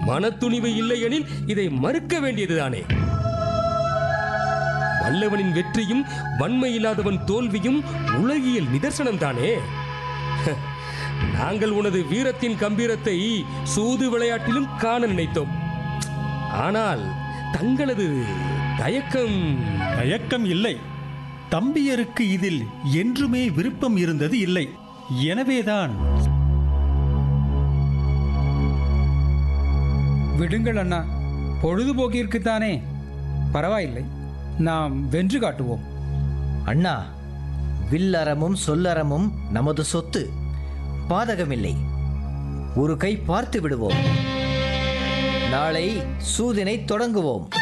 மனத்துணிவு இல்லையெனில் இதை மறுக்க வேண்டியதுதானே வல்லவனின் வெற்றியும் வன்மை இல்லாதவன் தோல்வியும் உலகியல் நிதர்சனம்தானே நாங்கள் உனது வீரத்தின் கம்பீரத்தை சூது விளையாட்டிலும் காண நினைத்தோம் ஆனால் தங்களது தயக்கம் தயக்கம் இல்லை தம்பியருக்கு இதில் என்றுமே விருப்பம் இருந்தது இல்லை எனவேதான் விடுங்கள் அண்ணா பொழுதுபோக்கிற்குத்தானே பரவாயில்லை நாம் வென்று காட்டுவோம் அண்ணா வில்லறமும் சொல்லறமும் நமது சொத்து பாதகமில்லை ஒரு கை பார்த்து விடுவோம் நாளை சூதினை தொடங்குவோம்